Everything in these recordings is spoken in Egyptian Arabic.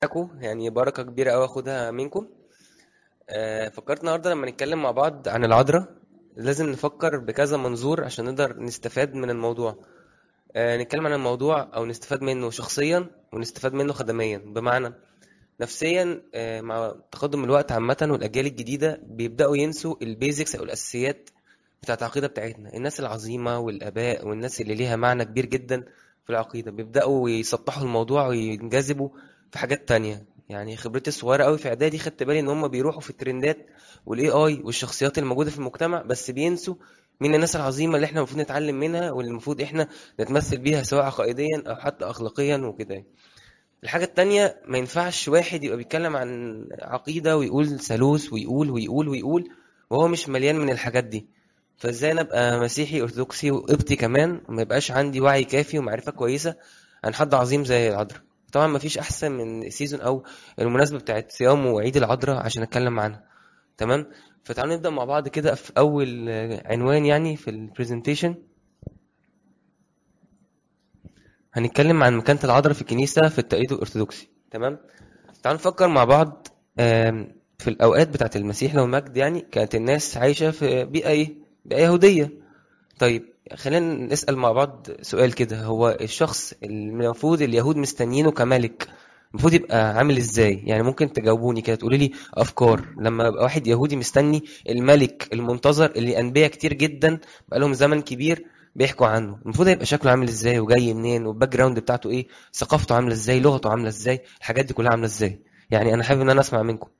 معاكم يعني بركة كبيرة أوي أخدها منكم آه، فكرت النهاردة لما نتكلم مع بعض عن العذراء لازم نفكر بكذا منظور عشان نقدر نستفاد من الموضوع آه، نتكلم عن الموضوع أو نستفاد منه شخصيا ونستفاد منه خدميا بمعنى نفسيا آه، مع تقدم الوقت عامة والأجيال الجديدة بيبدأوا ينسوا البيزكس أو الأساسيات بتاعت العقيدة بتاعتنا الناس العظيمة والآباء والناس اللي ليها معنى كبير جدا في العقيدة بيبدأوا يسطحوا الموضوع وينجذبوا في حاجات تانية يعني خبرتي الصغيرة قوي في إعدادي خدت بالي إن هم بيروحوا في الترندات والاي اي والشخصيات الموجودة في المجتمع بس بينسوا مين الناس العظيمة اللي احنا المفروض نتعلم منها واللي المفروض احنا نتمثل بيها سواء عقائديا أو حتى أخلاقيا وكده الحاجة التانية ما ينفعش واحد يبقى بيتكلم عن عقيدة ويقول ثالوث ويقول ويقول ويقول وهو مش مليان من الحاجات دي فازاي انا ابقى مسيحي ارثوذكسي وقبطي كمان وما يبقاش عندي وعي كافي ومعرفة كويسة عن حد عظيم زي العذراء طبعا ما فيش احسن من سيزون او المناسبة بتاعت صيام وعيد العذراء عشان اتكلم عنها تمام فتعالوا نبدأ مع بعض كده في اول عنوان يعني في البرزنتيشن هنتكلم عن مكانة العذراء في الكنيسة في التقليد الأرثوذكسي تمام تعالوا نفكر مع بعض آم، في الأوقات بتاعت المسيح لو مجد يعني كانت الناس عايشة في بيئة إيه؟ بيئة يهودية طيب خلينا نسأل مع بعض سؤال كده هو الشخص اللي المفروض اليهود مستنيينه كملك المفروض يبقى عامل ازاي يعني ممكن تجاوبوني كده تقولي لي افكار لما يبقى واحد يهودي مستني الملك المنتظر اللي انبياء كتير جدا بقالهم زمن كبير بيحكوا عنه المفروض يبقى شكله عامل ازاي وجاي منين والباك جراوند بتاعته ايه ثقافته عامله ازاي لغته عامله ازاي الحاجات دي كلها عامله ازاي يعني انا حابب ان انا اسمع منكم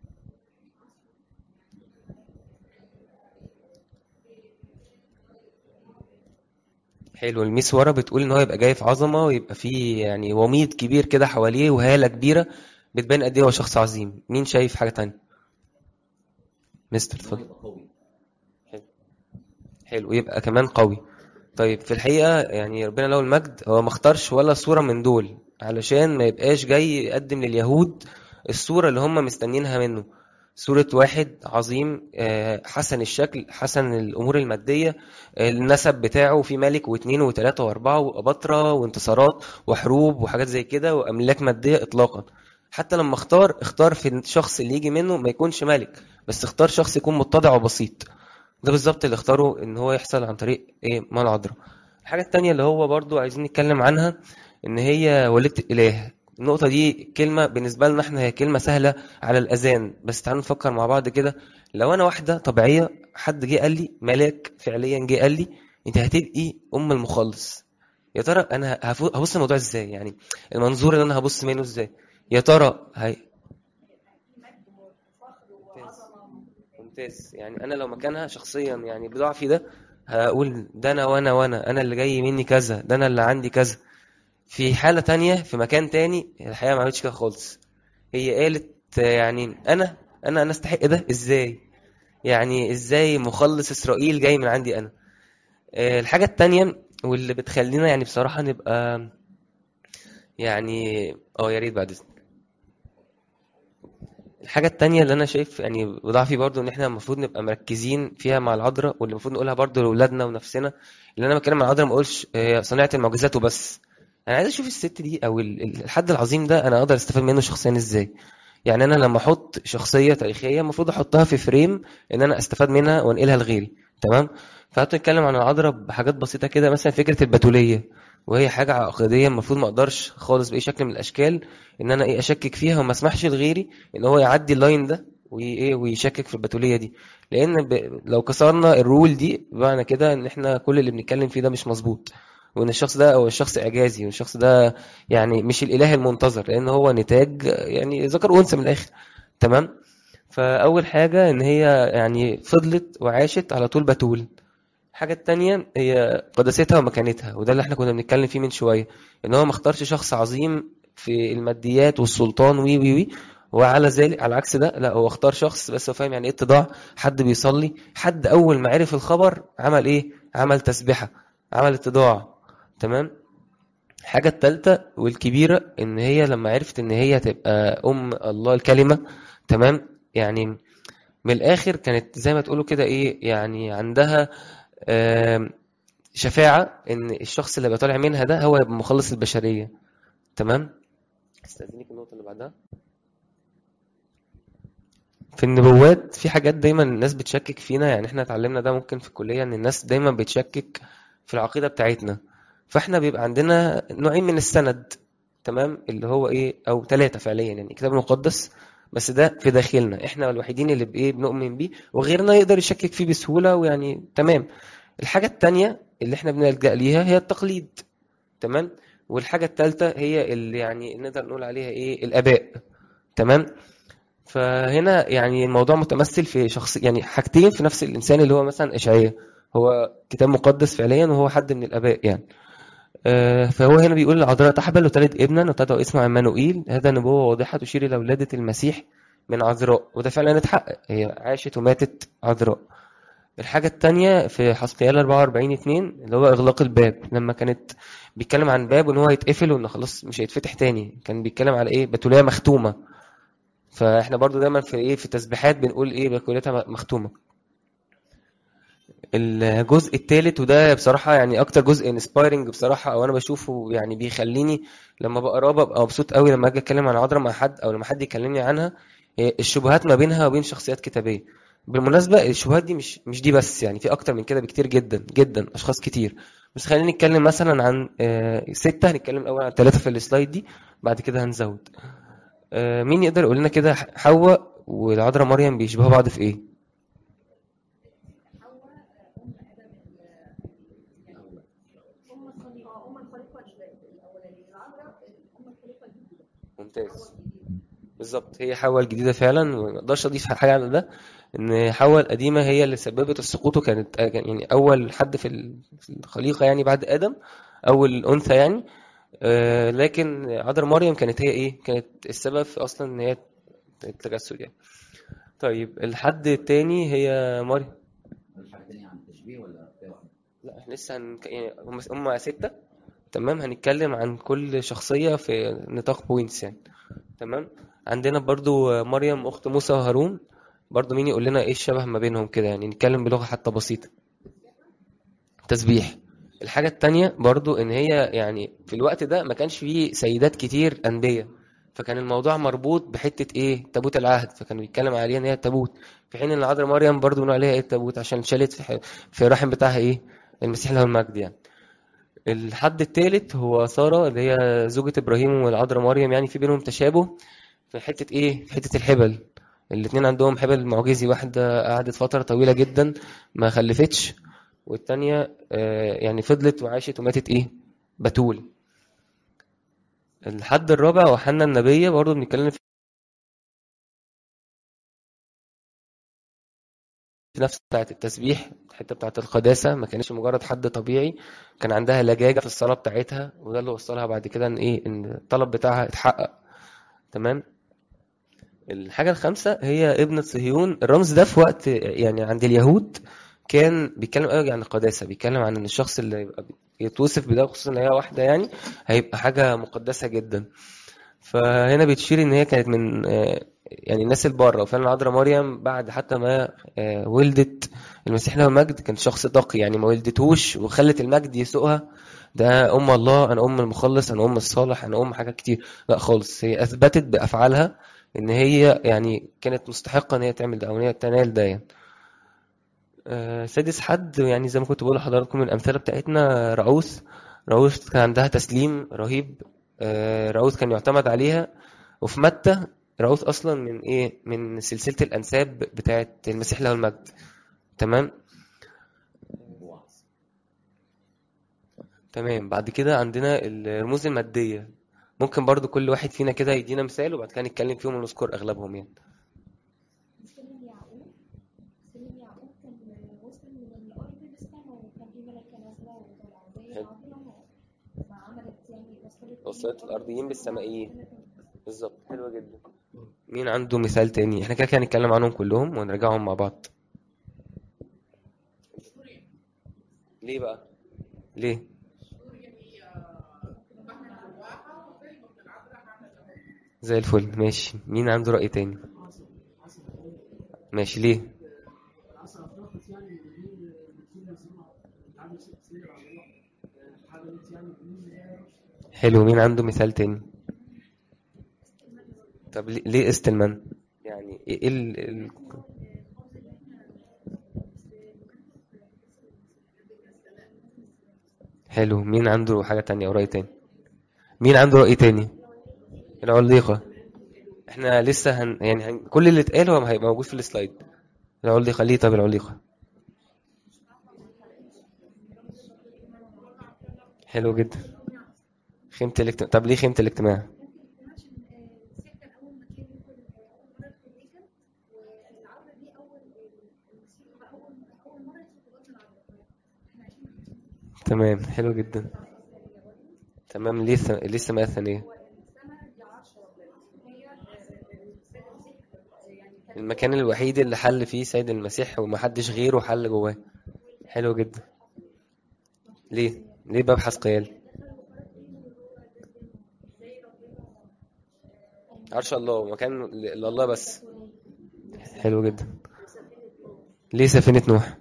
حلو الميس ورا بتقول ان هو يبقى جاي في عظمه ويبقى فيه يعني وميض كبير كده حواليه وهاله كبيره بتبان قد ايه هو شخص عظيم مين شايف حاجه تانية مستر ان هو اتفضل يبقى قوي حلو حلو يبقى كمان قوي طيب في الحقيقه يعني ربنا له المجد هو ما اختارش ولا صوره من دول علشان ما يبقاش جاي يقدم لليهود الصوره اللي هم مستنيينها منه صورة واحد عظيم آه، حسن الشكل حسن الأمور المادية النسب بتاعه في ملك واثنين وثلاثة وأربعة وأباطرة وانتصارات وحروب وحاجات زي كده وأملاك مادية إطلاقا حتى لما اختار اختار في الشخص اللي يجي منه ما يكونش ملك بس اختار شخص يكون متضع وبسيط ده بالظبط اللي اختاره ان هو يحصل عن طريق ايه مال عذراء الحاجة التانية اللي هو برضو عايزين نتكلم عنها ان هي والدة الاله النقطة دي كلمة بالنسبة لنا احنا هي كلمة سهلة على الأذان بس تعالوا نفكر مع بعض كده لو أنا واحدة طبيعية حد جه قال لي ملاك فعليا جه قال لي أنت هتبقي أم المخلص يا ترى أنا هفو- هبص الموضوع إزاي يعني المنظور اللي أنا هبص منه إزاي يا ترى هي ممتاز ممتاز يعني أنا لو مكانها شخصيا يعني بضعفي ده هقول ده أنا وأنا وأنا أنا اللي جاي مني كذا ده أنا اللي عندي كذا في حالة تانية في مكان تاني الحقيقة ما عملتش كده خالص هي قالت آه، يعني أنا أنا أنا أستحق ده إزاي يعني إزاي مخلص إسرائيل جاي من عندي أنا آه، الحاجة التانية واللي بتخلينا يعني بصراحة نبقى يعني اه يا ريت بعد إذنك الحاجة التانية اللي أنا شايف يعني بضعفي برضو إن إحنا المفروض نبقى مركزين فيها مع العذراء واللي المفروض نقولها برضو لأولادنا ونفسنا اللي أنا بتكلم عن العذراء ما أقولش آه، صناعة المعجزات وبس أنا عايز أشوف الست دي أو ال- ال- الحد العظيم ده أنا أقدر أستفاد منه شخصيا إزاي يعني أنا لما أحط شخصية تاريخية المفروض أحطها في فريم إن أنا أستفاد منها وأنقلها لغيري تمام فهاتوا نتكلم عن العذراء بحاجات بسيطة كده مثلا فكرة البتولية وهي حاجة عقدية المفروض ما أقدرش خالص بأي شكل من الأشكال إن أنا إيه أشكك فيها وما أسمحش لغيري ان هو يعدي اللاين ده وايه ويشكك في البتوليه دي لان ب... لو كسرنا الرول دي بمعنى كده ان احنا كل اللي بنتكلم فيه ده مش مظبوط وان الشخص ده او الشخص اعجازي والشخص ده يعني مش الاله المنتظر لان هو نتاج يعني ذكر وانثى من الاخر تمام فاول حاجه ان هي يعني فضلت وعاشت على طول بتول الحاجة التانية هي قداستها ومكانتها وده اللي احنا كنا بنتكلم فيه من شوية ان هو ما اختارش شخص عظيم في الماديات والسلطان وي وي وي وعلى ذلك على عكس ده لا هو اختار شخص بس هو فاهم يعني ايه اتضاع حد بيصلي حد اول ما عرف الخبر عمل ايه عمل تسبيحة عمل اتضاع تمام الحاجة التالتة والكبيرة ان هي لما عرفت ان هي تبقى ام الله الكلمة تمام يعني من الاخر كانت زي ما تقولوا كده ايه يعني عندها آم، شفاعة ان الشخص اللي بيبقى طالع منها ده هو يبقى مخلص البشرية تمام استاذنك النقطه اللي بعدها في النبوات في حاجات دايما الناس بتشكك فينا يعني احنا اتعلمنا ده ممكن في الكليه ان الناس دايما بتشكك في العقيده بتاعتنا فاحنا بيبقى عندنا نوعين من السند تمام اللي هو ايه او ثلاثه فعليا يعني الكتاب المقدس بس ده في داخلنا احنا الوحيدين اللي بايه بنؤمن بيه وغيرنا يقدر يشكك فيه بسهوله ويعني تمام الحاجه التانية اللي احنا بنلجأ ليها هي التقليد تمام والحاجه الثالثه هي اللي يعني نقدر نقول عليها ايه الاباء تمام فهنا يعني الموضوع متمثل في شخص يعني حاجتين في نفس الانسان اللي هو مثلا اشعياء هو كتاب مقدس فعليا وهو حد من الاباء يعني آه، فهو هنا بيقول العذراء تحبل وتلد ابنا وتدعو اسمه عمانوئيل هذا نبوة واضحة تشير إلى ولادة المسيح من عذراء وده فعلا اتحقق هي عاشت وماتت عذراء الحاجة التانية في حسقيال 44 2 اللي هو إغلاق الباب لما كانت بيتكلم عن باب وإن هو هيتقفل وإن خلاص مش هيتفتح تاني كان بيتكلم على إيه بتولية مختومة فإحنا برضو دايما في إيه في تسبيحات بنقول إيه بتوليتها مختومة الجزء الثالث وده بصراحة يعني أكتر جزء انسبايرنج بصراحة أو أنا بشوفه يعني بيخليني لما بقراه ببقى مبسوط قوي لما أجي أتكلم عن عذراء مع حد أو لما حد يكلمني عنها هي الشبهات ما بينها وبين شخصيات كتابية بالمناسبة الشبهات دي مش مش دي بس يعني في أكتر من كده بكتير جدا جدا أشخاص كتير بس خلينا نتكلم مثلا عن آه، ستة هنتكلم الأول عن ثلاثة في السلايد دي بعد كده هنزود آه، مين يقدر يقول لنا كده حواء والعذراء مريم بيشبهوا بعض في إيه؟ ممتاز بالظبط هي حواء الجديدة فعلا وما اقدرش اضيف حاجة على ده ان حواء القديمة هي اللي سببت السقوط وكانت يعني اول حد في الخليقة يعني بعد ادم اول انثى يعني آه، لكن عذراء مريم كانت هي ايه كانت السبب في اصلا ان هي التجسد يعني طيب الحد التاني هي مريم لا احنا لسه هن... يعني هم هم ستة تمام هنتكلم عن كل شخصية في نطاق بوينتس يعني تمام عندنا برضو مريم أخت موسى وهارون برضو مين يقول لنا ايه الشبه ما بينهم كده يعني نتكلم بلغة حتى بسيطة تسبيح الحاجة التانية برضو ان هي يعني في الوقت ده ما كانش فيه سيدات كتير أنبياء فكان الموضوع مربوط بحتة ايه تابوت العهد فكانوا بيتكلم عليها ان هي تابوت في حين ان العذراء مريم برضو بنقول عليها ايه التابوت عشان شالت في, في الرحم بتاعها ايه المسيح له المجد يعني الحد الثالث هو سارة اللي هي زوجة إبراهيم والعذراء مريم يعني في بينهم تشابه في حتة إيه؟ في حتة الحبل الاتنين عندهم حبل معجزي واحدة قعدت فترة طويلة جدا ما خلفتش والتانية آه، يعني فضلت وعاشت وماتت إيه؟ بتول الحد الرابع وحنا النبية برضه بنتكلم في نفس بتاعة التسبيح الحتة بتاعة القداسة ما كانش مجرد حد طبيعي كان عندها لجاجة في الصلاة بتاعتها وده اللي وصلها بعد كده ان ايه ان الطلب بتاعها اتحقق تمام الحاجة الخامسة هي ابنة صهيون الرمز ده في وقت يعني عند اليهود كان بيتكلم قوي عن القداسة بيتكلم عن ان الشخص اللي يبقى يتوصف بده خصوصا ان هي واحدة يعني هيبقى حاجة مقدسة جدا فهنا بتشير ان هي كانت من يعني الناس البارة وفعلا العذراء مريم بعد حتى ما آه، ولدت المسيح له المجد كانت شخص تقي يعني ما ولدتهوش وخلت المجد يسوقها ده أم الله أنا أم المخلص أنا أم الصالح أنا أم حاجات كتير لا خالص هي أثبتت بأفعالها إن هي يعني كانت مستحقة إن هي تعمل ده أو إن هي تنال ده يعني آه، سادس حد يعني زي ما كنت بقول لحضراتكم من الأمثلة بتاعتنا رعوث رعوث كان عندها تسليم رهيب آه، رعوث كان يعتمد عليها وفي متى رؤوف اصلا من ايه من سلسله الانساب بتاعه المسيح له المجد تمام تمام بعد كده عندنا الرموز الماديه ممكن برضو كل واحد فينا كده يدينا مثال وبعد كده نتكلم فيهم ونذكر اغلبهم يعني وصلت الارضيين بالسمائيين بالظبط حلوه جدا مين عنده مثال تاني احنا كده كده هنتكلم عنهم كلهم ونرجعهم مع بعض ليه بقى ليه زي الفل ماشي مين عنده رأي تاني ماشي ليه حلو مين عنده مثال تاني طب ليه ليه قسط المن يعني ايه إيه ال... ال... حلو مين عنده حاجة تانية أو رأي تاني مين عنده رأي تاني العليقة احنا لسه هن... يعني هن... كل اللي اتقال هو هيبقى موجود في السلايد العليقة ليه طب العليقة حلو جدا خيمة الاجتماع طب ليه خيمة الاجتماع تمام حلو جدا تمام ليه الث... ليه السماء الثانية المكان الوحيد اللي حل فيه سيد المسيح ومحدش غيره حل جواه حلو جدا ليه ليه ببحث قيال عرش الله مكان ل- لله بس حلو جدا ليه سفينة نوح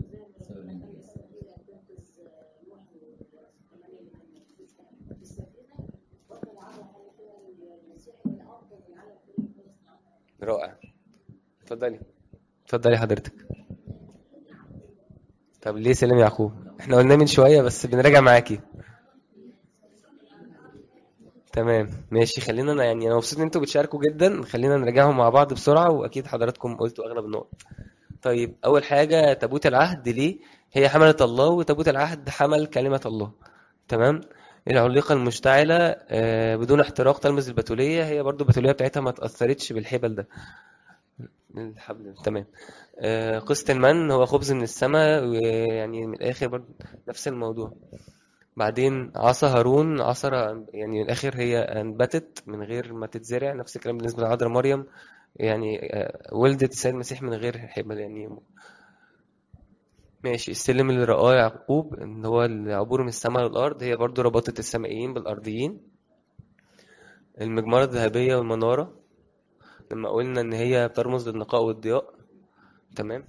رائع اتفضلي اتفضلي حضرتك طب ليه سلم يعقوب احنا قلنا من شوية بس بنراجع معاكي تمام ماشي خلينا أنا يعني انا مبسوط ان انتوا بتشاركوا جدا خلينا نراجعهم مع بعض بسرعة واكيد حضراتكم قلتوا اغلب النقط طيب اول حاجة تابوت العهد ليه هي حملت الله وتابوت العهد حمل كلمة الله تمام العليقة المشتعلة آه، بدون احتراق تلمس البتولية هي برضو البتولية بتاعتها ما تأثرتش بالحبل ده الحبل تمام آه، قسط المن هو خبز من السماء ويعني من الآخر برضو نفس الموضوع بعدين عصا هارون عصرة يعني من الآخر هي أنبتت من غير ما تتزرع نفس الكلام بالنسبة لعذراء مريم يعني آه، ولدت السيد المسيح من غير حبل يعني ماشي السلم اللي رآه يعقوب ان هو العبور من السماء للأرض هي برضو ربطت السمائيين بالأرضيين المجمرة الذهبية والمنارة لما قلنا ان هي بترمز للنقاء والضياء تمام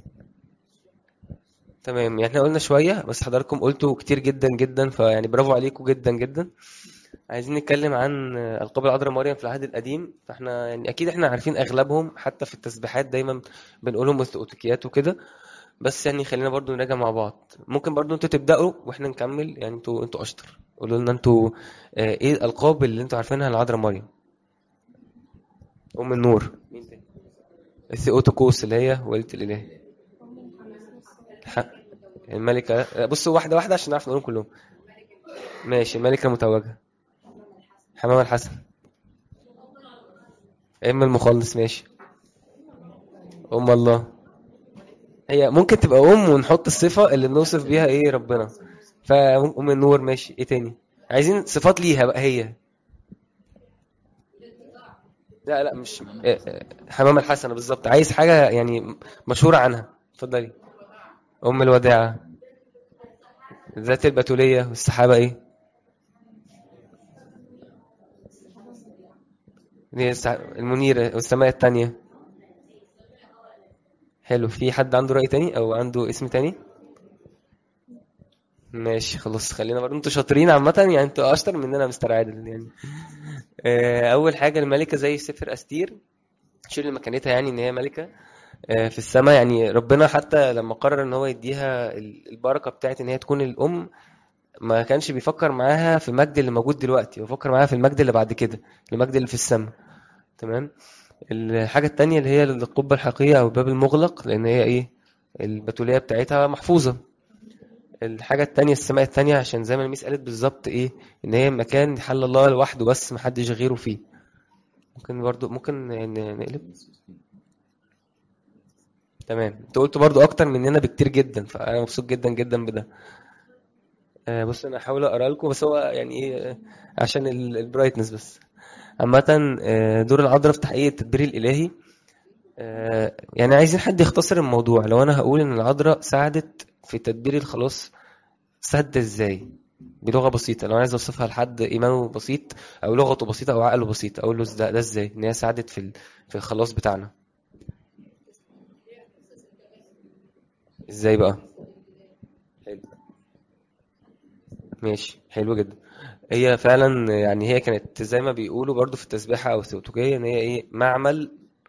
تمام يعني احنا قلنا شوية بس حضراتكم قلتوا كتير جدا جدا فيعني برافو عليكم جدا جدا عايزين نتكلم عن ألقاب العذراء مريم في العهد القديم فاحنا يعني أكيد احنا عارفين أغلبهم حتى في التسبيحات دايما بنقولهم وثائقيات وكده بس يعني خلينا برضو نراجع مع بعض ممكن برضو انتوا تبدأوا واحنا نكمل يعني انتوا انتوا أشطر قولوا لنا انتوا آه، ايه الألقاب اللي انتوا عارفينها للعذراء مريم أم النور مين تاني الثيوتوكوس اللي هي والدة الإله ح- الملكة بصوا واحدة واحدة عشان نعرف نقولهم كلهم ماشي الملكة المتوجة حمام الحسن ام المخلص ماشي ام الله هي ممكن تبقى ام ونحط الصفة اللي نوصف بيها ايه ربنا فام النور ماشي ايه تاني عايزين صفات ليها بقى هي لا لا مش إيه، إيه، حمام الحسنة بالظبط عايز حاجة يعني مشهورة عنها اتفضلي ام الوداعة ذات البتولية والسحابة ايه دي السح- المنيرة والسماء التانية حلو في حد عنده رأي تاني او عنده اسم تاني ماشي خلاص خلينا برضه انتوا شاطرين عامة يعني انتوا اشطر مننا مستر عادل يعني آه، اول حاجة الملكة زي سفر استير شيل مكانتها يعني ان هي ملكة آه، في السماء يعني ربنا حتى لما قرر ان هو يديها ال- البركة بتاعت ان هي تكون الام ما كانش بيفكر معاها في المجد اللي موجود دلوقتي بيفكر معاها في المجد اللي بعد كده المجد اللي في السماء تمام الحاجة التانية اللي هي القبة الحقيقية او الباب المغلق لان هي ايه البتولية بتاعتها محفوظة الحاجة التانية السماء التانية عشان زي ما الميس قالت بالظبط ايه ان هي مكان حل الله لوحده بس محدش غيره فيه ممكن برضو ممكن ن- نقلب تمام انت قلت برضو اكتر مننا بكتير جدا فانا مبسوط جدا جدا بده آه، بص انا هحاول اقرا لكم بس هو يعني ايه آه، عشان البرايتنس بس عامة آه، دور العذراء في تحقيق التدبير الالهي آه، يعني عايزين حد يختصر الموضوع لو انا هقول ان العذراء ساعدت في تدبير الخلاص سد ازاي بلغة بسيطة لو عايز اوصفها لحد ايمانه بسيط او لغته بسيطة او عقله بسيط اقول له ده, ده ازاي ان هي ساعدت في ال- في الخلاص بتاعنا ازاي بقى حلو ماشي حلو جدا هي فعلا يعني هي كانت زي ما بيقولوا برضو في التسبيحة أو التوتوجية إن هي إيه معمل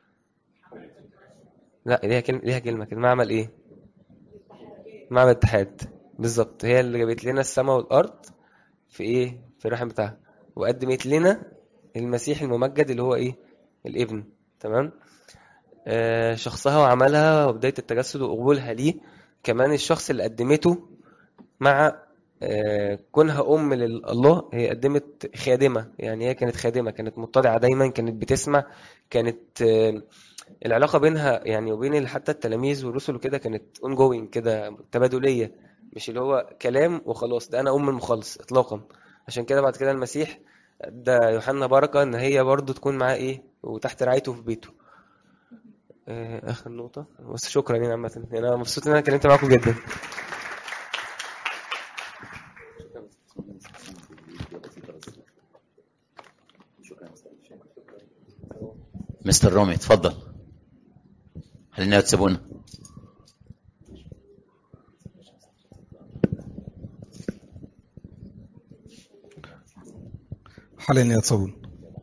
لا ليها كلمة ليها كلمة كده معمل إيه معمل اتحاد بالظبط هي اللي جابت لنا السماء والأرض في إيه في الرحم بتاعها وقدمت لنا المسيح الممجد اللي هو إيه الابن تمام آه شخصها وعملها وبداية التجسد وقبولها ليه كمان الشخص اللي قدمته مع آه، كونها أم لله هي قدمت خادمة يعني هي كانت خادمة كانت متضعة دايما كانت بتسمع كانت آه، العلاقة بينها يعني وبين حتى التلاميذ والرسل وكده كانت ongoing كده تبادلية مش اللي هو كلام وخلاص ده أنا أم المخلص إطلاقا عشان كده بعد كده المسيح ده يوحنا بركة إن هي برضو تكون معاه إيه وتحت رعايته في بيته آه، آخر نقطة بس شكرا يعني عامة أنا مبسوط إن أنا اتكلمت معاكم جدا مستر رومي تفضل خلينا تسيبونا حاليا يتصون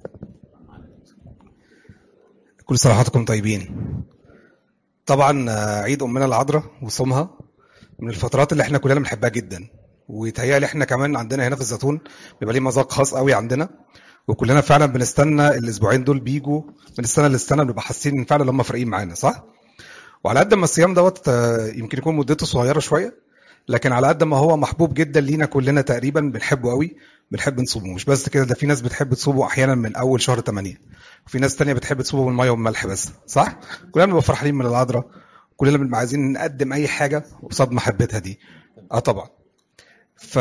كل سنة وحضراتكم طيبين طبعا آه، عيد أمنا العذراء وصومها من الفترات اللي احنا كلنا بنحبها جدا ويتهيألي احنا كمان عندنا هنا في الزيتون بيبقى ليه مذاق خاص قوي عندنا وكلنا فعلا بنستنى الاسبوعين دول بيجوا من السنه للسنه بنبقى حاسين ان فعلا هم فارقين معانا صح؟ وعلى قد ما الصيام دوت آه، يمكن يكون مدته صغيره شويه لكن على قد ما هو محبوب جدا لينا كلنا تقريبا بنحبه قوي بنحب نصومه مش بس كده ده في ناس بتحب تصومه احيانا من اول شهر 8 وفي ناس تانية بتحب تصومه بالميه والملح بس صح كلنا بنبقى فرحانين من العذراء كلنا بنبقى عايزين نقدم اي حاجه قصاد محبتها دي اه طبعا ف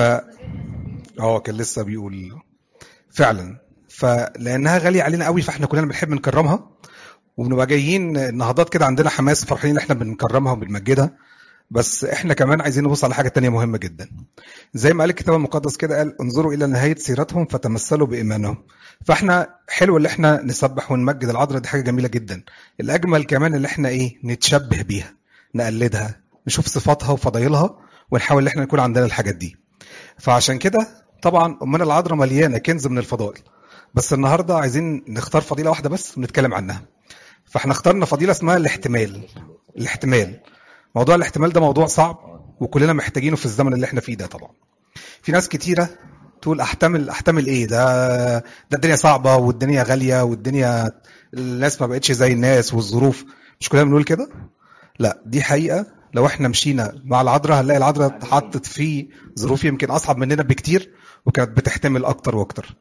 اه كان لسه بيقول فعلا فلانها غاليه علينا قوي فاحنا كلنا بنحب نكرمها وبنبقى جايين النهضات كده عندنا حماس فرحانين ان احنا بنكرمها وبنمجدها بس احنا كمان عايزين نبص على حاجه تانية مهمه جدا زي ما قال الكتاب المقدس كده قال انظروا الى نهايه سيرتهم فتمثلوا بايمانهم فاحنا حلو اللي احنا نسبح ونمجد العذراء دي حاجه جميله جدا الاجمل كمان اللي احنا ايه نتشبه بيها نقلدها نشوف صفاتها وفضايلها ونحاول ان احنا نكون عندنا الحاجات دي فعشان كده طبعا امنا العذراء مليانه كنز من الفضائل بس النهارده عايزين نختار فضيله واحده بس ونتكلم عنها فاحنا اخترنا فضيله اسمها الاحتمال الاحتمال موضوع الاحتمال ده موضوع صعب وكلنا محتاجينه في الزمن اللي احنا فيه ده طبعا في ناس كتيره تقول احتمل احتمل ايه ده ده الدنيا صعبه والدنيا غاليه والدنيا الناس ما بقتش زي الناس والظروف مش كلنا بنقول كده لا دي حقيقه لو احنا مشينا مع العذراء هنلاقي العذراء اتحطت في ظروف يمكن اصعب مننا بكتير وكانت بتحتمل اكتر واكتر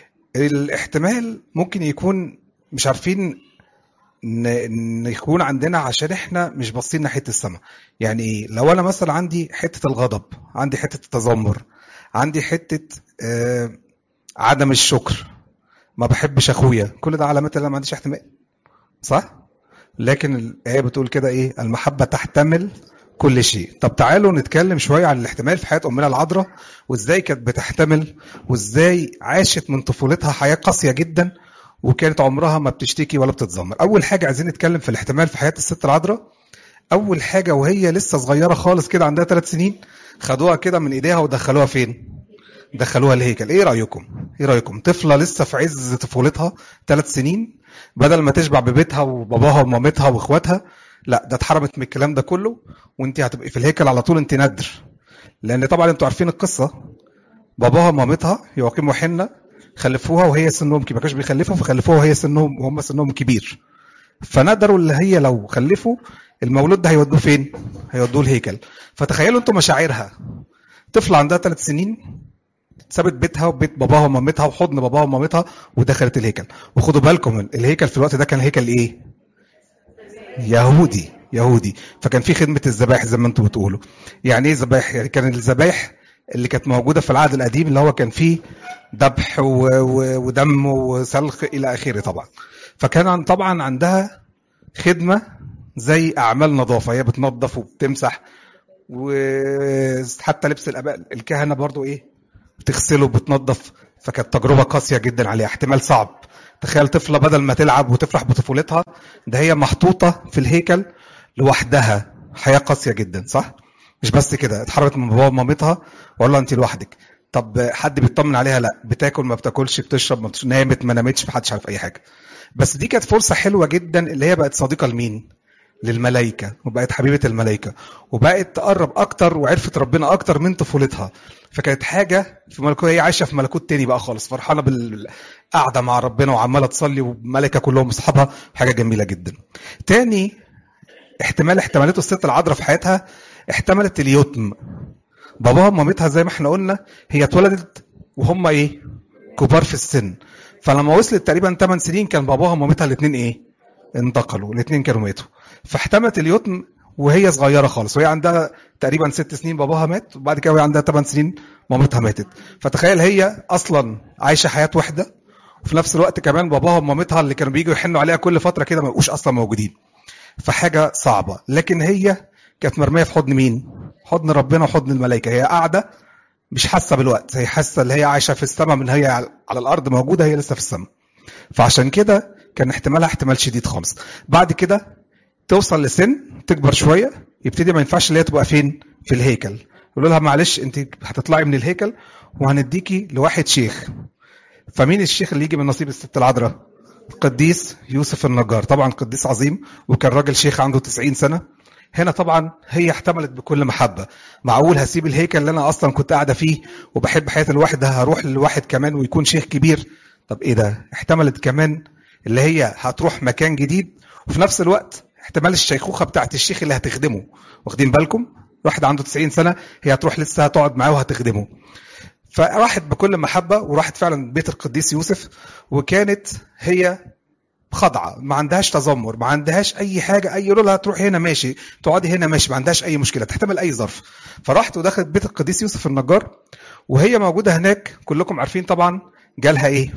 الاحتمال ممكن يكون مش عارفين ن- ان يكون عندنا عشان احنا مش باصين ناحيه السماء يعني ايه لو انا مثلا عندي حته الغضب عندي حته التذمر عندي حته آه عدم الشكر ما بحبش اخويا كل ده علامات ان انا ما عنديش احتمال صح لكن الايه بتقول كده ايه المحبه تحتمل كل شيء طب تعالوا نتكلم شويه عن الاحتمال في حياه امنا العذراء وازاي كانت بتحتمل وازاي عاشت من طفولتها حياه قاسيه جدا وكانت عمرها ما بتشتكي ولا بتتذمر اول حاجه عايزين نتكلم في الاحتمال في حياه الست العذراء اول حاجه وهي لسه صغيره خالص كده عندها ثلاث سنين خدوها كده من ايديها ودخلوها فين دخلوها الهيكل ايه رايكم ايه رايكم طفله لسه في عز طفولتها ثلاث سنين بدل ما تشبع ببيتها وباباها ومامتها واخواتها لا ده اتحرمت من الكلام ده كله وانت هتبقي في الهيكل على طول انت ندر لان طبعا انتوا عارفين القصه باباها ومامتها يواقيم وحنه خلفوها وهي سنهم كبير ما كانوش بيخلفوا فخلفوها وهي سنهم وهم سنهم كبير فندروا اللي هي لو خلفوا المولود ده هيودوه فين؟ هيودوه الهيكل فتخيلوا انتوا مشاعرها طفله عندها ثلاث سنين سابت بيتها وبيت باباها ومامتها وحضن باباها ومامتها ودخلت الهيكل وخدوا بالكم الهيكل في الوقت ده كان هيكل ايه؟ يهودي يهودي فكان في خدمه الذبائح زي ما انتم بتقولوا يعني ايه ذبائح يعني كان الذبائح اللي كانت موجوده في العهد القديم اللي هو كان فيه ذبح و- و- ودم وسلخ الى اخره طبعا فكان عن- طبعا عندها خدمه زي اعمال نظافه هي بتنظف وبتمسح وحتى لبس الاباء الكهنه برضو ايه بتغسله وبتنظف فكانت تجربه قاسيه جدا عليها احتمال صعب تخيل طفله بدل ما تلعب وتفرح بطفولتها ده هي محطوطه في الهيكل لوحدها حياه قاسيه جدا صح مش بس كده اتحرمت من باباها ومامتها وقال لها انت لوحدك طب حد بيطمن عليها لا بتاكل ما بتاكلش بتشرب ما بتش... نامت ما نامتش محدش عارف اي حاجه بس دي كانت فرصه حلوه جدا اللي هي بقت صديقه لمين للملائكه وبقت حبيبه الملائكه وبقت تقرب اكتر وعرفت ربنا اكتر من طفولتها فكانت حاجه في ملكوت هي عايشه في ملكوت تاني بقى خالص فرحانه بالقعده مع ربنا وعماله تصلي والملائكه كلهم اصحابها حاجه جميله جدا تاني احتمال احتمالته الست العذراء في حياتها احتملت اليتم باباها ومامتها زي ما احنا قلنا هي اتولدت وهم ايه كبار في السن فلما وصلت تقريبا 8 سنين كان باباها ومامتها الاثنين ايه انتقلوا الاثنين كانوا ماتوا فاحتملت اليتم وهي صغيره خالص وهي عندها تقريبا ست سنين باباها مات وبعد كده وهي عندها 8 سنين مامتها ماتت فتخيل هي اصلا عايشه حياه واحده وفي نفس الوقت كمان باباها ومامتها اللي كانوا بييجوا يحنوا عليها كل فتره كده ما يبقوش اصلا موجودين فحاجه صعبه لكن هي كانت مرميه في حضن مين حضن ربنا وحضن الملائكه هي قاعده مش حاسه بالوقت هي حاسه اللي هي عايشه في السماء من هي على الارض موجوده هي لسه في السماء فعشان كده كان احتمالها احتمال شديد خالص بعد كده توصل لسن تكبر شويه يبتدي ما ينفعش اللي هي تبقى فين في الهيكل يقولوا لها معلش انت هتطلعي من الهيكل وهنديكي لواحد شيخ فمين الشيخ اللي يجي من نصيب الست العذراء القديس يوسف النجار طبعا قديس عظيم وكان راجل شيخ عنده 90 سنه هنا طبعا هي احتملت بكل محبه معقول هسيب الهيكل اللي انا اصلا كنت قاعده فيه وبحب حياه الواحد ده هروح لواحد كمان ويكون شيخ كبير طب ايه ده احتملت كمان اللي هي هتروح مكان جديد وفي نفس الوقت احتمال الشيخوخه بتاعت الشيخ اللي هتخدمه واخدين بالكم واحد عنده 90 سنه هي هتروح لسه هتقعد معاه وهتخدمه فراحت بكل محبه وراحت فعلا بيت القديس يوسف وكانت هي خاضعه ما عندهاش تذمر ما عندهاش اي حاجه اي يقولوا لها تروح هنا ماشي تقعدي هنا ماشي ما عندهاش اي مشكله تحتمل اي ظرف فراحت ودخلت بيت القديس يوسف النجار وهي موجوده هناك كلكم عارفين طبعا جالها ايه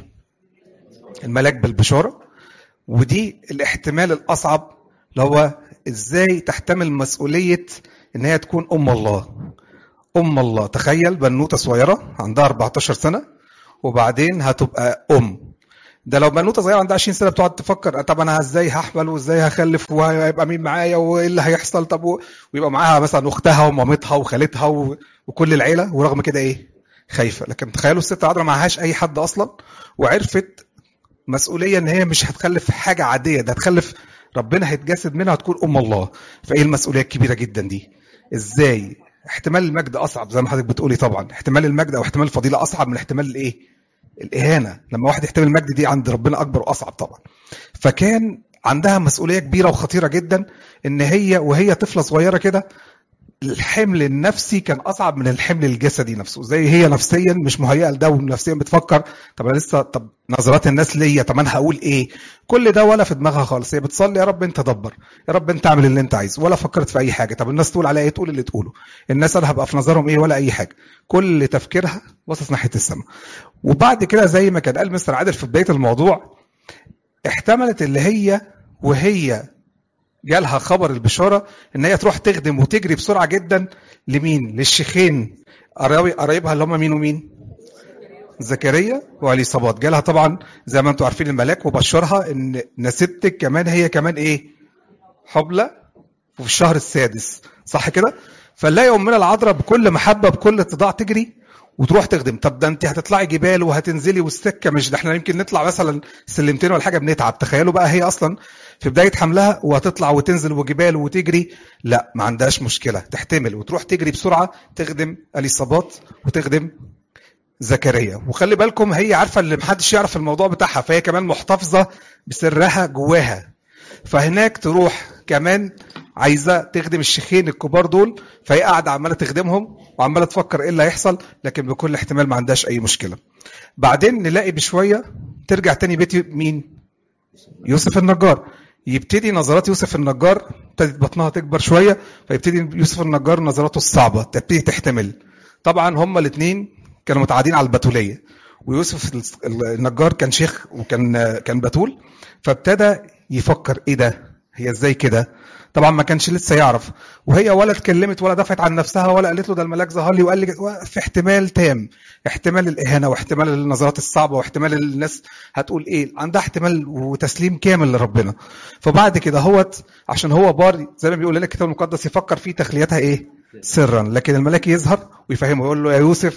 الملاك بالبشاره ودي الاحتمال الاصعب اللي هو ازاي تحتمل مسؤوليه ان هي تكون ام الله ام الله تخيل بنوته صغيره عندها 14 سنه وبعدين هتبقى ام ده لو بنوته صغيره عندها 20 سنه بتقعد تفكر طب انا ازاي هحمل وازاي هخلف وهيبقى مين معايا وايه اللي هيحصل طب و... ويبقى معاها مثلا اختها ومامتها وخالتها و... وكل العيله ورغم كده ايه خايفه لكن تخيلوا الست العذراء معهاش اي حد اصلا وعرفت مسؤوليه ان هي مش هتخلف حاجه عاديه ده هتخلف ربنا هيتجسد منها هتكون ام الله فايه المسؤوليه الكبيره جدا دي ازاي احتمال المجد اصعب زي ما حضرتك بتقولي طبعا احتمال المجد او احتمال الفضيله اصعب من احتمال الايه الاهانه لما واحد يحتمل المجد دي عند ربنا اكبر واصعب طبعا فكان عندها مسؤوليه كبيره وخطيره جدا ان هي وهي طفله صغيره كده الحمل النفسي كان اصعب من الحمل الجسدي نفسه زي هي نفسيا مش مهيئه لده ونفسيا بتفكر طب انا لسه طب نظرات الناس ليا طب انا هقول ايه كل ده ولا في دماغها خالص هي بتصلي يا رب انت دبر يا رب انت اعمل اللي انت عايزه ولا فكرت في اي حاجه طب الناس تقول عليا ايه تقول اللي تقوله الناس انا هبقى في نظرهم ايه ولا اي حاجه كل تفكيرها باصص ناحيه السماء وبعد كده زي ما كان قال مستر عادل في بدايه الموضوع احتملت اللي هي وهي جالها خبر البشاره ان هي تروح تخدم وتجري بسرعه جدا لمين؟ للشيخين قرايبها اللي هم مين ومين؟ زكريا واليصابات جالها طبعا زي ما انتم عارفين الملاك وبشرها ان نسيبتك كمان هي كمان ايه؟ حبلى وفي الشهر السادس صح كده؟ فنلاقي امنا العذراء بكل محبه بكل اتضاع تجري وتروح تخدم طب ده انت هتطلعي جبال وهتنزلي والسكه مش ده احنا يمكن نطلع مثلا سلمتين ولا حاجه بنتعب تخيلوا بقى هي اصلا في بدايه حملها وهتطلع وتنزل وجبال وتجري لا ما عندهاش مشكله تحتمل وتروح تجري بسرعه تخدم اليصابات وتخدم زكريا وخلي بالكم هي عارفه اللي محدش يعرف الموضوع بتاعها فهي كمان محتفظه بسرها جواها فهناك تروح كمان عايزه تخدم الشيخين الكبار دول فهي قاعده عماله تخدمهم وعماله تفكر ايه اللي هيحصل لكن بكل احتمال ما عندهاش اي مشكله بعدين نلاقي بشويه ترجع تاني بيت مين يوسف النجار يبتدي نظرات يوسف النجار ابتدت بطنها تكبر شويه فيبتدي يوسف النجار نظراته الصعبه تبتدي تحتمل طبعا هما الاثنين كانوا متعادين على البتوليه ويوسف النجار كان شيخ وكان كان بتول فابتدى يفكر ايه ده هي ازاي كده طبعا ما كانش لسه يعرف وهي ولا اتكلمت ولا دفعت عن نفسها ولا قالت له ده الملاك ظهر لي وقال لي في احتمال تام احتمال الاهانه واحتمال النظرات الصعبه واحتمال الناس هتقول ايه عندها احتمال وتسليم كامل لربنا فبعد كده هوت عشان هو بار زي ما بيقول لنا الكتاب المقدس يفكر في تخليتها ايه سرا لكن الملاك يظهر ويفهمه يقول له يا يوسف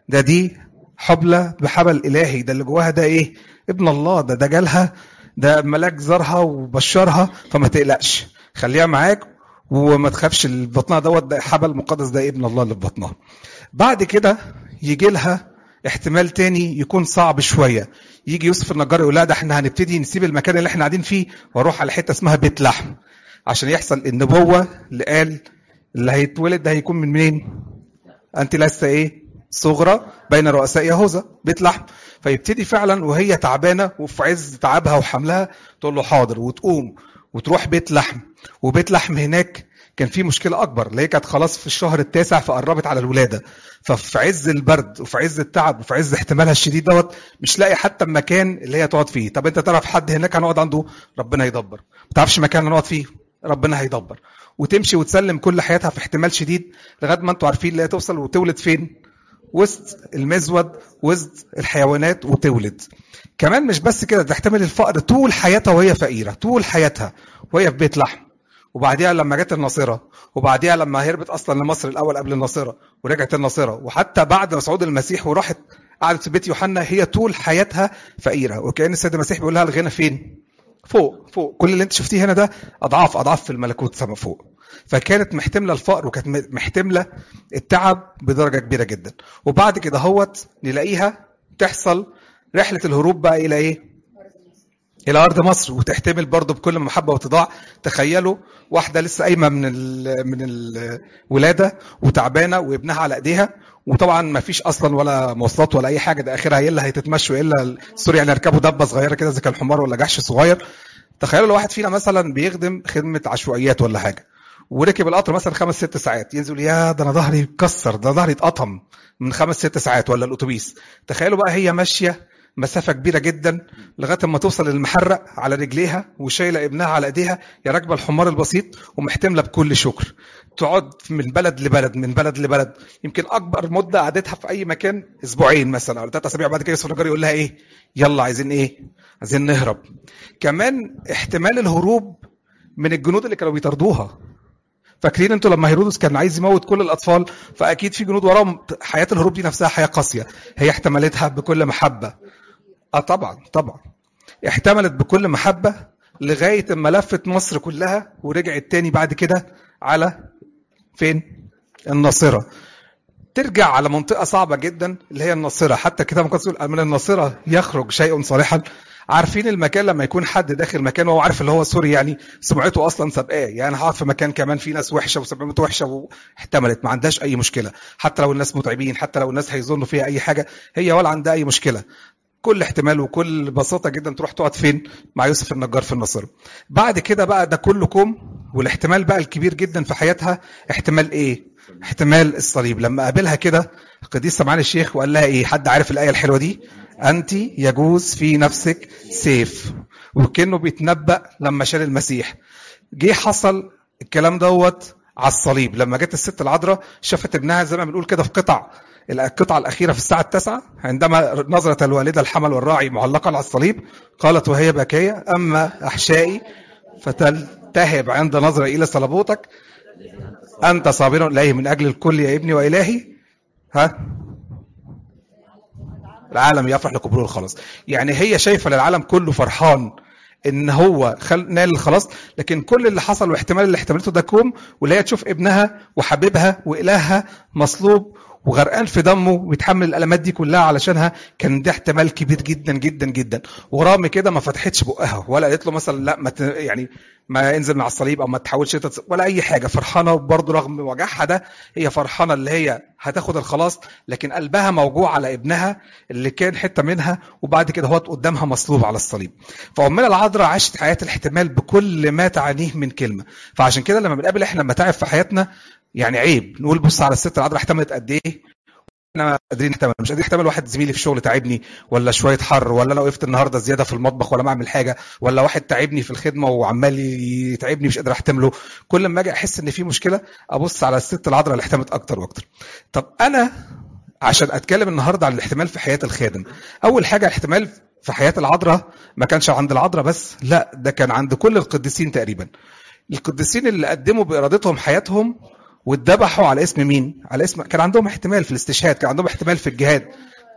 ده دي حبلى بحبل الهي ده اللي جواها ده ايه ابن الله ده ده جالها ده ملاك زارها وبشرها فما تقلقش خليها معاك وما تخافش اللي في بطنها دوت ده حبل مقدس ده ابن الله اللي في بطنها بعد كده يجي لها احتمال تاني يكون صعب شويه يجي يوسف النجار يقول لها ده احنا هنبتدي نسيب المكان اللي احنا قاعدين فيه واروح على حته اسمها بيت لحم عشان يحصل النبوه اللي قال اللي هيتولد ده هيكون من منين؟ انت لست ايه؟ صغرى بين رؤساء يهوذا بيت لحم فيبتدي فعلا وهي تعبانه وفي عز تعبها وحملها تقول له حاضر وتقوم وتروح بيت لحم وبيت لحم هناك كان في مشكله اكبر اللي هي كانت خلاص في الشهر التاسع فقربت على الولاده ففي عز البرد وفي عز التعب وفي عز احتمالها الشديد دوت مش لاقي حتى مكان اللي هي تقعد فيه طب انت تعرف حد هناك هنقعد عنده ربنا يدبر ما تعرفش مكان هنقعد فيه ربنا هيدبر وتمشي وتسلم كل حياتها في احتمال شديد لغايه ما انتوا عارفين اللي هي توصل وتولد فين وسط المزود وسط الحيوانات وتولد كمان مش بس كده تحتمل الفقر طول حياتها وهي فقيره طول حياتها وهي في بيت لحم وبعديها لما جت الناصره وبعديها لما هربت اصلا لمصر الاول قبل الناصره ورجعت الناصره وحتى بعد صعود المسيح وراحت قعدت في بيت يوحنا هي طول حياتها فقيره وكان السيد المسيح بيقول لها الغنى فين؟ فوق فوق كل اللي انت شفتيه هنا ده اضعاف اضعاف في الملكوت سما فوق فكانت محتمله الفقر وكانت محتمله التعب بدرجه كبيره جدا وبعد كده هوت نلاقيها تحصل رحله الهروب بقى الى ايه؟ الى ارض مصر وتحتمل برضه بكل محبه وتضاع تخيلوا واحده لسه قايمه من ال من الولاده وتعبانه وابنها على ايديها وطبعا ما فيش اصلا ولا مواصلات ولا اي حاجه ده اخرها يلا هيتتمشوا الا سوري يعني يركبوا دبه صغيره كده زي كان حمار ولا جحش صغير تخيلوا لو واحد فينا مثلا بيخدم خدمه عشوائيات ولا حاجه وركب القطر مثلا خمس ست ساعات ينزل يا ده انا ظهري اتكسر ده ظهري اتقطم من خمس ست ساعات ولا الاتوبيس تخيلوا بقى هي ماشيه مسافه كبيره جدا لغايه اما توصل للمحرق على رجليها وشايله ابنها على ايديها يا راكبه الحمار البسيط ومحتمله بكل شكر تقعد من بلد لبلد من بلد لبلد يمكن اكبر مده قعدتها في اي مكان اسبوعين مثلا او ثلاث اسابيع بعد كده يوسف النجار يقول لها ايه يلا عايزين ايه عايزين نهرب كمان احتمال الهروب من الجنود اللي كانوا بيطاردوها فاكرين انتوا لما هيرودس كان عايز يموت كل الاطفال فاكيد في جنود وراهم حياه الهروب دي نفسها حياه قاسيه هي احتملتها بكل محبه اه طبعا طبعا احتملت بكل محبه لغايه اما لفت مصر كلها ورجعت تاني بعد كده على فين الناصره ترجع على منطقه صعبه جدا اللي هي الناصره حتى الكتاب المقدس يقول من الناصره يخرج شيء صالحا عارفين المكان لما يكون حد داخل مكان وهو عارف اللي هو سوري يعني سمعته اصلا سابقاه يعني هقعد في مكان كمان فيه ناس وحشه وسمعته وحشه واحتملت ما عندهاش اي مشكله حتى لو الناس متعبين حتى لو الناس هيظنوا فيها اي حاجه هي ولا عندها اي مشكله كل احتمال وكل بساطه جدا تروح تقعد فين مع يوسف النجار في النصر بعد كده بقى ده كله كوم والاحتمال بقى الكبير جدا في حياتها احتمال ايه احتمال الصليب لما قابلها كده القديس سمعان الشيخ وقال لها ايه حد عارف الايه الحلوه دي انت يجوز في نفسك سيف وكانه بيتنبأ لما شال المسيح جه حصل الكلام دوت على الصليب لما جت الست العذراء شافت ابنها زي ما بنقول كده في قطع القطعة الأخيرة في الساعة التاسعة عندما نظرت الوالدة الحمل والراعي معلقا على الصليب قالت وهي باكية أما أحشائي فتلتهب عند نظرة إلى صلبوتك أنت صابر إليه من أجل الكل يا ابني وإلهي ها العالم يفرح لقبول الخلاص يعني هي شايفة للعالم كله فرحان ان هو خل... نال الخلاص لكن كل اللي حصل واحتمال اللي احتملته ده كوم واللي هي تشوف ابنها وحبيبها والهها مصلوب وغرقان في دمه وبيتحمل الالمات دي كلها علشانها كان ده احتمال كبير جدا جدا جدا ورغم كده ما فتحتش بقها ولا قالت له مثلا لا ما ت... يعني ما انزل مع الصليب او ما تحاولش تتص... ولا اي حاجه فرحانه برضه رغم وجعها ده هي فرحانه اللي هي هتاخد الخلاص لكن قلبها موجوع على ابنها اللي كان حته منها وبعد كده هو قدامها مصلوب على الصليب فامنا العذراء عاشت حياه الاحتمال بكل ما تعنيه من كلمه فعشان كده لما بنقابل احنا متاعب في حياتنا يعني عيب نقول بص على الست العذراء احتملت قد ايه احنا قادرين نحتمل مش قادرين نحتمل واحد زميلي في الشغل تعبني ولا شويه حر ولا انا وقفت النهارده زياده في المطبخ ولا ما اعمل حاجه ولا واحد تعبني في الخدمه وعمال يتعبني مش قادر احتمله كل ما اجي احس ان في مشكله ابص على الست العذراء اللي احتملت اكتر واكتر طب انا عشان اتكلم النهارده عن الاحتمال في حياه الخادم اول حاجه الاحتمال في حياه العذراء ما كانش عند العذراء بس لا ده كان عند كل القديسين تقريبا القديسين اللي قدموا بارادتهم حياتهم واتذبحوا على اسم مين على اسم كان عندهم احتمال في الاستشهاد كان عندهم احتمال في الجهاد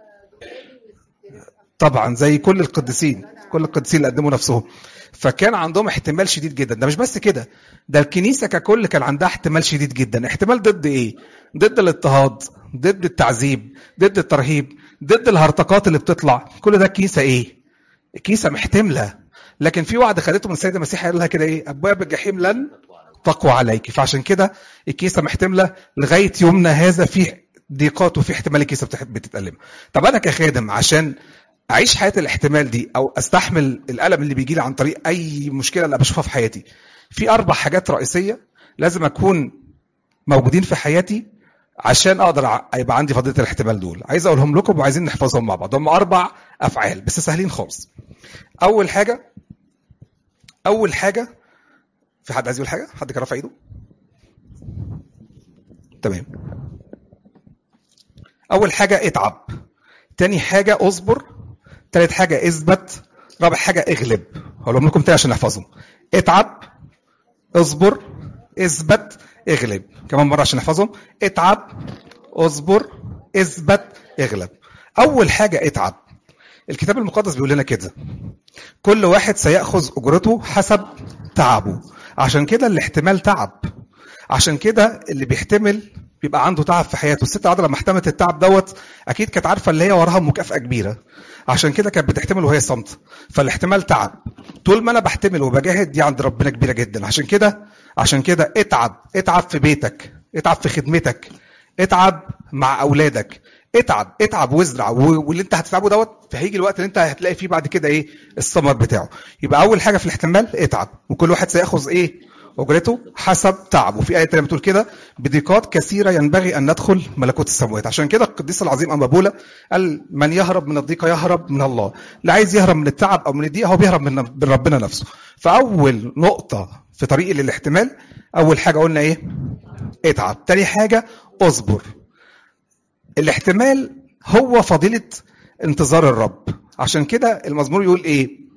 طبعا زي كل القديسين كل القديسين اللي قدموا نفسهم فكان عندهم احتمال شديد جدا ده مش بس كده ده الكنيسه ككل كان عندها احتمال شديد جدا احتمال ضد ايه ضد الاضطهاد ضد التعذيب ضد الترهيب ضد الهرطقات اللي بتطلع كل ده الكنيسه ايه الكنيسه محتمله لكن في وعد خدته من السيد المسيح قال لها كده ايه ابواب الجحيم لن تقوى عليك فعشان كده الكنيسه محتمله لغايه يومنا هذا في ضيقات وفي احتمال الكنيسه بتح- بتتألم طب انا كخادم عشان اعيش حياه الاحتمال دي او استحمل الالم اللي بيجي لي عن طريق اي مشكله اللي بشوفها في حياتي في اربع حاجات رئيسيه لازم اكون موجودين في حياتي عشان اقدر ع- يبقى عندي فضيله الاحتمال دول عايز اقولهم لكم وعايزين نحفظهم مع بعض هم اربع افعال بس سهلين خالص اول حاجه اول حاجه في حد عايز يقول حاجه حد كان رافع ايده تمام اول حاجه اتعب تاني حاجه اصبر تالت حاجه اثبت رابع حاجه اغلب هقولهم لكم تاني عشان نحفظهم اتعب اصبر اثبت اغلب كمان مره عشان نحفظهم اتعب اصبر اثبت اغلب اول حاجه اتعب الكتاب المقدس بيقول لنا كده كل واحد سيأخذ أجرته حسب تعبه عشان كده الاحتمال تعب عشان كده اللي بيحتمل بيبقى عنده تعب في حياته الست عادة لما احتملت التعب دوت اكيد كانت عارفه اللي هي وراها مكافاه كبيره عشان كده كانت بتحتمل وهي صامته فالاحتمال تعب طول ما انا بحتمل وبجاهد دي عند ربنا كبيره جدا عشان كده عشان كده اتعب اتعب في بيتك اتعب في خدمتك اتعب مع اولادك اتعب اتعب وازرع و- واللي انت هتتعبه دوت فهيجي الوقت اللي انت هتلاقي فيه بعد كده ايه الثمر بتاعه يبقى اول حاجه في الاحتمال اتعب وكل واحد سياخذ ايه اجرته حسب تعبه في ايه تانية بتقول كده بضيقات كثيره ينبغي ان ندخل ملكوت السماوات عشان كده القديس العظيم اما بولا قال من يهرب من الضيقه يهرب من الله اللي عايز يهرب من التعب او من الضيقه هو بيهرب من من ربنا نفسه فاول نقطه في طريق للاحتمال اول حاجه قلنا ايه اتعب تاني حاجه اصبر الاحتمال هو فضيلة انتظار الرب عشان كده المزمور يقول ايه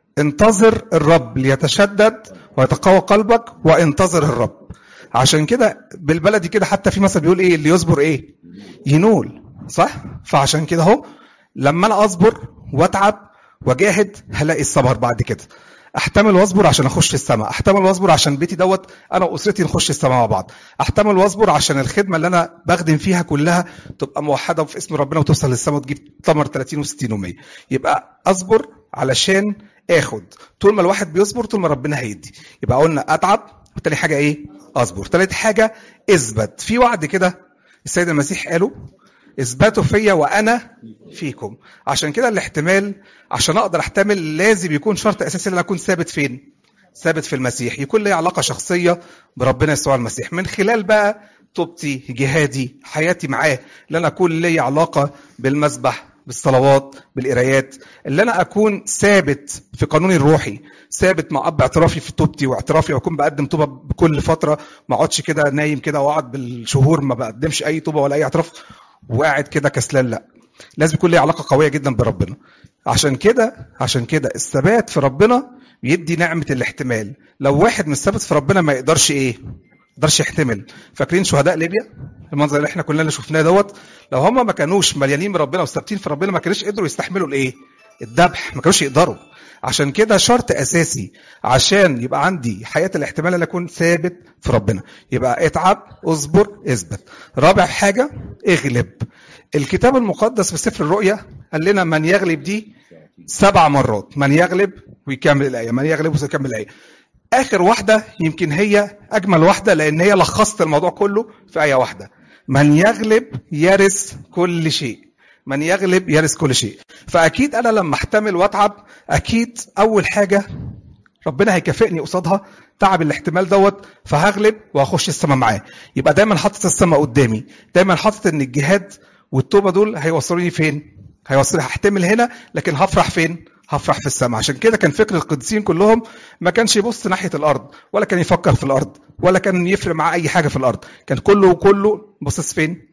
انتظر الرب ليتشدد ويتقوى قلبك وانتظر الرب عشان كده بالبلدي كده حتى في مثل بيقول ايه اللي يصبر ايه ينول صح فعشان كده اهو لما انا اصبر واتعب واجاهد هلاقي الثمر بعد كده احتمل واصبر عشان اخش السماء احتمل واصبر عشان بيتي دوت انا واسرتي نخش السماء مع بعض احتمل واصبر عشان الخدمه اللي انا بخدم فيها كلها تبقى موحده في اسم ربنا وتوصل للسماء وتجيب ثمر 30 و60 و100 يبقى اصبر علشان اخد طول ما الواحد بيصبر طول ما ربنا هيدي يبقى قلنا اتعب وتاني حاجه ايه اصبر تالت حاجه اثبت في وعد كده السيد المسيح قاله اثبتوا فيا وانا فيكم عشان كده الاحتمال عشان اقدر احتمل لازم يكون شرط اساسي ان انا اكون ثابت فين ثابت في المسيح يكون لي علاقه شخصيه بربنا يسوع المسيح من خلال بقى توبتي جهادي حياتي معاه اللي انا اكون لي علاقه بالمسبح بالصلوات بالقرايات اللي انا اكون ثابت في قانوني الروحي ثابت مع اب اعترافي في توبتي واعترافي واكون بقدم توبه بكل فتره ما اقعدش كده نايم كده واقعد بالشهور ما بقدمش اي توبه ولا اي اعتراف وقاعد كده كسلان لا لازم يكون لي علاقه قويه جدا بربنا عشان كده عشان كده الثبات في ربنا بيدي نعمه الاحتمال لو واحد مش ثابت في ربنا ما يقدرش ايه ما يقدرش يحتمل فاكرين شهداء ليبيا المنظر اللي احنا كلنا شفناه دوت لو هم ما كانوش مليانين بربنا وثابتين في ربنا ما كانوش قدروا يستحملوا الايه الذبح ما كانوش يقدروا عشان كده شرط اساسي عشان يبقى عندي حياه الاحتمال ان اكون ثابت في ربنا يبقى اتعب اصبر اثبت رابع حاجه اغلب الكتاب المقدس في سفر الرؤيا قال لنا من يغلب دي سبع مرات من يغلب ويكمل الايه من يغلب ويكمل الايه اخر واحده يمكن هي اجمل واحده لان هي لخصت الموضوع كله في ايه واحده من يغلب يرث كل شيء من يغلب يرث كل شيء فاكيد انا لما احتمل واتعب اكيد اول حاجه ربنا هيكافئني قصادها تعب الاحتمال دوت فهغلب وهخش السماء معاه يبقى دايما حاطط السماء قدامي دايما حاطط ان الجهاد والتوبه دول هيوصلوني فين هيوصل هحتمل هنا لكن هفرح فين هفرح في السماء عشان كده كان فكر القديسين كلهم ما كانش يبص ناحيه الارض ولا كان يفكر في الارض ولا كان يفرق معاه اي حاجه في الارض كان كله كله باصص فين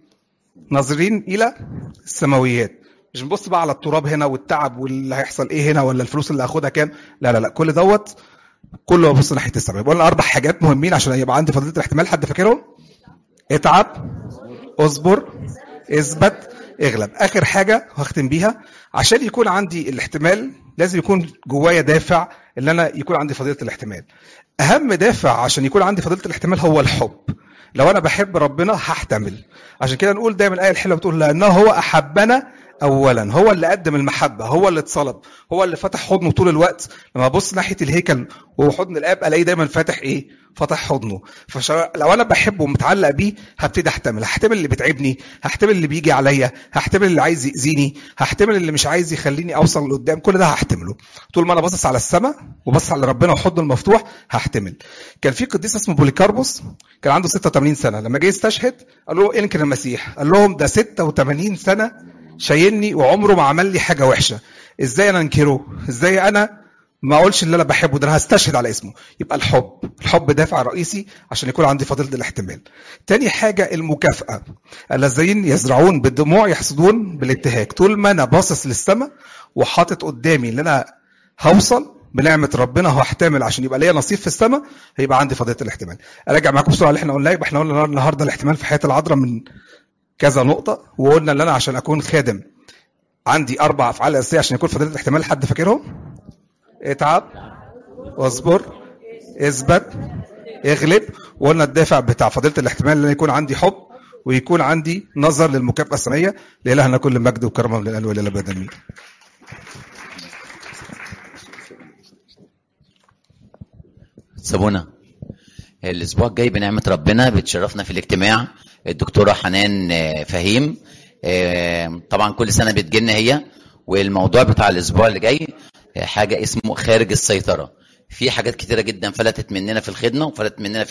ناظرين الى السماويات مش بنبص بقى على التراب هنا والتعب واللي هيحصل ايه هنا ولا الفلوس اللي هاخدها كام لا لا لا كل دوت كله ببص ناحيه السماء يبقى لنا اربع حاجات مهمين عشان يبقى عندي فضيله الاحتمال حد فاكرهم اتعب اصبر اثبت اغلب اخر حاجه هختم بيها عشان يكون عندي الاحتمال لازم يكون جوايا دافع ان انا يكون عندي فضيله الاحتمال اهم دافع عشان يكون عندي فضيله الاحتمال هو الحب لو انا بحب ربنا هحتمل عشان كده نقول دايما الايه الحلوه بتقول لانه هو احبنا اولا هو اللي قدم المحبه هو اللي اتصلب هو اللي فتح حضنه طول الوقت لما ابص ناحيه الهيكل وحضن الاب الاقيه دايما فاتح ايه فتح حضنه فلو انا بحبه ومتعلق بيه هبتدي احتمل هحتمل اللي بتعبني هحتمل اللي بيجي عليا هحتمل اللي عايز يأذيني هحتمل اللي مش عايز يخليني اوصل لقدام كل ده هحتمله طول ما انا باصص على السماء وباصص على ربنا وحضنه المفتوح هحتمل كان في قديس اسمه بوليكاربوس كان عنده 86 سنه لما جه يستشهد قال له انكر المسيح قال لهم ده 86 سنه شايلني وعمره ما عمل لي حاجه وحشه ازاي انا انكره ازاي انا ما اقولش اللي انا بحبه ده انا هستشهد على اسمه يبقى الحب الحب دافع رئيسي عشان يكون عندي فضيله الاحتمال تاني حاجه المكافاه الذين يزرعون بالدموع يحصدون بالابتهاج طول ما انا باصص للسماء وحاطط قدامي ان انا هوصل بنعمه ربنا وهحتمل عشان يبقى ليا نصيب في السماء هيبقى عندي فضيله الاحتمال اراجع معاكم بسرعه اللي احنا قلناه يبقى احنا قلنا النهارده الاحتمال في حياه العذراء من كذا نقطه وقلنا ان انا عشان اكون خادم عندي اربع افعال اساسيه عشان يكون فضيله الاحتمال حد فاكرهم اتعب واصبر اثبت اغلب وقلنا الدافع بتاع فضيله الاحتمال ان يكون عندي حب ويكون عندي نظر للمكافاه السمائيه لالهنا كل مجد وكرم من الان والى الابد امين سابونا الاسبوع الجاي بنعمه ربنا بتشرفنا في الاجتماع الدكتوره حنان آه، فهيم آه، طبعا كل سنه بتجيلنا هي والموضوع بتاع الاسبوع اللي جاي آه، حاجه اسمه خارج السيطره في حاجات كتيره جدا فلتت مننا في الخدمه وفلتت مننا في